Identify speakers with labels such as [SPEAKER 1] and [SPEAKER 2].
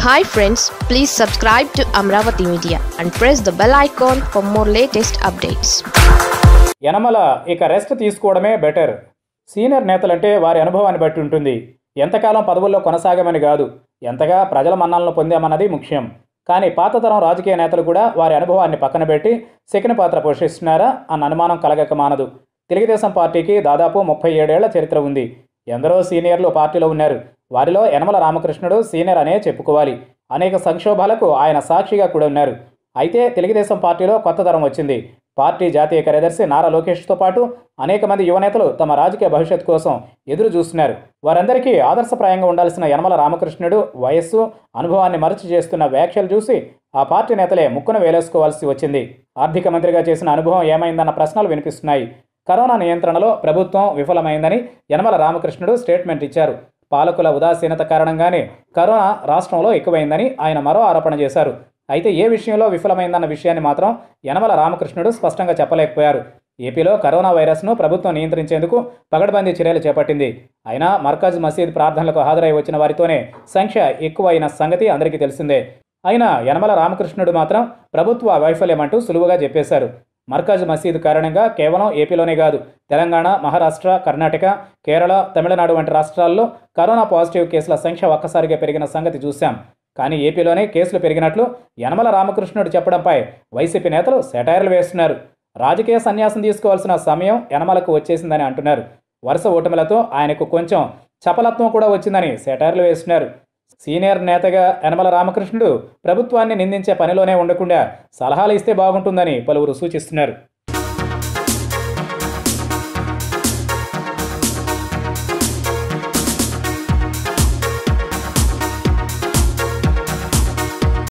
[SPEAKER 1] hi friends please subscribe to Amaravati media and press the bell icon for more latest updates
[SPEAKER 2] Yanamala ఇక rest తీసుకోవడమే better senior నేతలంటే వారి అనుభవాన్ని బట్టి ఉంటుంది ఎంతకాలం పదవుల్లో కొనసాగమని కాదు ఎంతగా ప్రజల మన్నలను పొందామన్నది ముఖ్యం కానీ పాత తరం రాజకీయ నేతలు కూడా వారి అనుభవాన్ని పక్కన పెట్టి సెకిన పాత్ర పోషిస్తున్నారా అన్న అనుమానం కలగక మానదు తెలుగుదేశం పార్టీకి దాదాపు ముప్పై ఏడేళ్ల చరిత్ర ఉంది ఎందరో సీనియర్లు పార్టీలో ఉన్నారు వారిలో యనమల రామకృష్ణుడు సీనియర్ అనే చెప్పుకోవాలి అనేక సంక్షోభాలకు ఆయన సాక్షిగా కూడా ఉన్నారు అయితే తెలుగుదేశం పార్టీలో కొత్త తరం వచ్చింది పార్టీ జాతీయ కార్యదర్శి నారా లోకేష్తో పాటు అనేక మంది యువనేతలు తమ రాజకీయ భవిష్యత్తు కోసం ఎదురు చూస్తున్నారు వారందరికీ ఆదర్శప్రాయంగా ఉండాల్సిన యనమల రామకృష్ణుడు వయస్సు అనుభవాన్ని మరచి చేస్తున్న వ్యాఖ్యలు చూసి ఆ పార్టీ నేతలే ముక్కున వేలేసుకోవాల్సి వచ్చింది ఆర్థిక మంత్రిగా చేసిన అనుభవం ఏమైందన్న ప్రశ్నలు వినిపిస్తున్నాయి కరోనా నియంత్రణలో ప్రభుత్వం విఫలమైందని యనమల రామకృష్ణుడు స్టేట్మెంట్ ఇచ్చారు పాలకుల ఉదాసీనత కారణంగానే కరోనా రాష్ట్రంలో ఎక్కువైందని ఆయన మరో ఆరోపణ చేశారు అయితే ఏ విషయంలో విఫలమైందన్న విషయాన్ని మాత్రం యనమల రామకృష్ణుడు స్పష్టంగా చెప్పలేకపోయారు ఏపీలో కరోనా వైరస్ను ప్రభుత్వం నియంత్రించేందుకు పగడ్బందీ చర్యలు చేపట్టింది అయినా మర్కజ్ మసీద్ ప్రార్థనలకు హాజరై వచ్చిన వారితోనే సంఖ్య ఎక్కువైన సంగతి అందరికీ తెలిసిందే అయినా యనమల రామకృష్ణుడు మాత్రం ప్రభుత్వ వైఫల్యమంటూ సులువుగా చెప్పేశారు మర్కజ్ మసీదు కారణంగా కేవలం ఏపీలోనే కాదు తెలంగాణ మహారాష్ట్ర కర్ణాటక కేరళ తమిళనాడు వంటి రాష్ట్రాల్లో కరోనా పాజిటివ్ కేసుల సంఖ్య ఒక్కసారిగా పెరిగిన సంగతి చూశాం కానీ ఏపీలోనే కేసులు పెరిగినట్లు యనమల రామకృష్ణుడు చెప్పడంపై వైసీపీ నేతలు సెటైర్లు వేస్తున్నారు రాజకీయ సన్యాసం తీసుకోవాల్సిన సమయం యనమలకు వచ్చేసిందని అంటున్నారు వరుస ఓటములతో ఆయనకు కొంచెం చపలత్వం కూడా వచ్చిందని సెటైర్లు వేస్తున్నారు సీనియర్ నేతగా యనమల రామకృష్ణుడు ప్రభుత్వాన్ని నిందించే పనిలోనే ఉండకుండా సలహాలు ఇస్తే బాగుంటుందని పలువురు సూచిస్తున్నారు